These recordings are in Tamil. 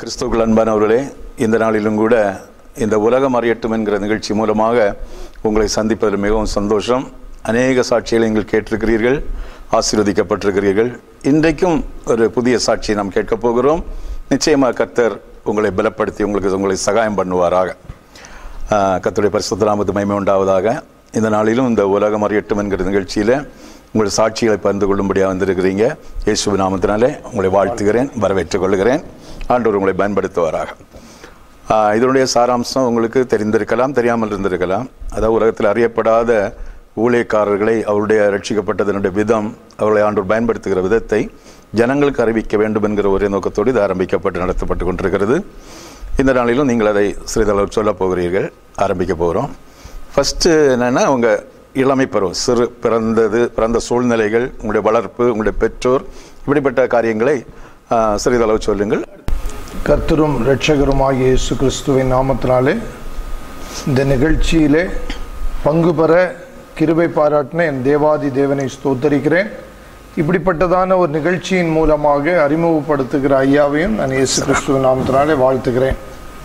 கிறிஸ்துவுக்குள் அன்பானவர்களே இந்த நாளிலும் கூட இந்த உலகம் அறியட்டும் என்கிற நிகழ்ச்சி மூலமாக உங்களை சந்திப்பதில் மிகவும் சந்தோஷம் அநேக சாட்சிகளை நீங்கள் கேட்டிருக்கிறீர்கள் ஆசீர்வதிக்கப்பட்டிருக்கிறீர்கள் இன்றைக்கும் ஒரு புதிய சாட்சியை நாம் கேட்கப் போகிறோம் நிச்சயமாக கர்த்தர் உங்களை பலப்படுத்தி உங்களுக்கு உங்களை சகாயம் பண்ணுவாராக ஆஹ் கர்த்தருடைய பரிசுத்த நாமத்து மகிமை உண்டாவதாக இந்த நாளிலும் இந்த உலகம் அறியட்டும் என்கிற நிகழ்ச்சியில் உங்கள் சாட்சிகளை பகிர்ந்து கொள்ளும்படியாக வந்திருக்கிறீங்க இயேசு நாமத்தினாலே உங்களை வாழ்த்துகிறேன் வரவேற்றுக் கொள்கிறேன் ஆண்டவர் உங்களை பயன்படுத்துவாராக ஆஹ் இதனுடைய சாராம்சம் உங்களுக்கு தெரிந்திருக்கலாம் தெரியாமல் இருந்திருக்கலாம் அதாவது உலகத்தில் அறியப்படாத ஊழியக்காரர்களை அவருடைய ரட்சிக்கப்பட்டதனுடைய விதம் அவர்களை ஆண்டவர் பயன்படுத்துகிற விதத்தை ஜனங்களுக்கு அறிவிக்க வேண்டும் என்கிற ஒரே நோக்கத்தோடு இது ஆரம்பிக்கப்பட்டு நடத்தப்பட்டு கொண்டிருக்கிறது இந்த நாளிலும் நீங்கள் அதை சிறிதளவு சொல்ல போகிறீர்கள் ஆரம்பிக்க போகிறோம் ஃபஸ்ட்டு என்னென்னா உங்கள் இளமை பருவம் சிறு பிறந்தது பிறந்த சூழ்நிலைகள் உங்களுடைய வளர்ப்பு உங்களுடைய பெற்றோர் இப்படிப்பட்ட காரியங்களை ஆஹ், சிறிதளவு சொல்லுங்கள் கர்த்தரும் இரட்சகருமாகிய இயேசு கிறிஸ்துவின் நாமத்தினாலே இந்த நிகழ்ச்சியிலே பங்கு பெற கிருபை பாராட்டின என் தேவாதி தேவனை ஸ்தோத்தரிக்கிறேன் இப்படிப்பட்டதான ஒரு நிகழ்ச்சியின் மூலமாக அறிமுகப்படுத்துகிற ஐயாவையும் நான் இயேசு கிறிஸ்துவின் நாமத்தினாலே வாழ்த்துகிறேன்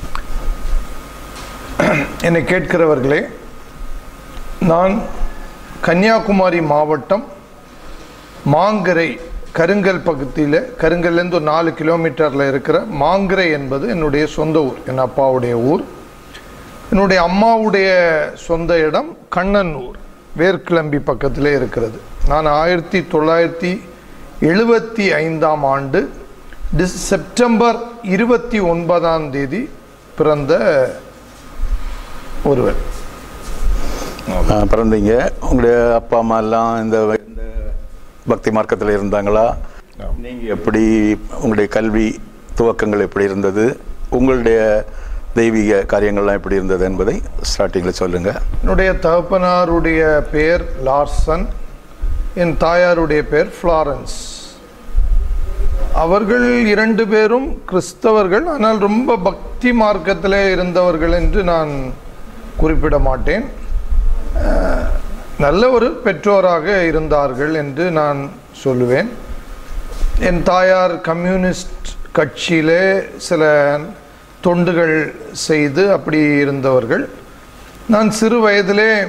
என்னை கேட்கிறவர்களே நான் கன்னியாகுமரி மாவட்டம் மாங்கரை கருங்கல் பகுதியில் கருங்கல்லேருந்து ஒரு நாலு கிலோமீட்டரில் இருக்கிற மாங்கரை என்பது என்னுடைய சொந்த ஊர் என் அப்பாவுடைய ஊர் என்னுடைய அம்மாவுடைய சொந்த இடம் கண்ணனூர் வேர்க்கிளம்பி பக்கத்திலே இருக்கிறது நான் ஆயிரத்தி தொள்ளாயிரத்தி எழுபத்தி ஐந்தாம் ஆண்டு டிஸ் செப்டம்பர் இருபத்தி ஒன்பதாம் தேதி பிறந்த ஒருவர் ஆஹ், பிறந்தீங்க உங்களுடைய அப்பா அம்மா எல்லாம் இந்த இந்த பக்தி மார்க்கத்தில் இருந்தாங்களா நீங்கள் எப்படி உங்களுடைய கல்வி துவக்கங்கள் எப்படி இருந்தது உங்களுடைய தெய்வீக காரியங்கள்லாம் எப்படி இருந்தது என்பதை ஸ்டார்டிங்கில் சொல்லுங்கள் என்னுடைய தகப்பனாருடைய பெயர் லார்சன் என் தாயாருடைய பெயர் ஃப்ளாரன்ஸ் அவர்கள் இரண்டு பேரும் கிறிஸ்தவர்கள் ஆனால் ரொம்ப பக்தி மார்க்கத்தில் இருந்தவர்கள் என்று நான் குறிப்பிட மாட்டேன் அஹ், நல்ல ஒரு பெற்றோராக இருந்தார்கள் என்று நான் சொல்லுவேன் என் தாயார் கம்யூனிஸ்ட் கட்சியிலே சில தொண்டுகள் செய்து அப்படி இருந்தவர்கள் நான் சிறு வயதிலே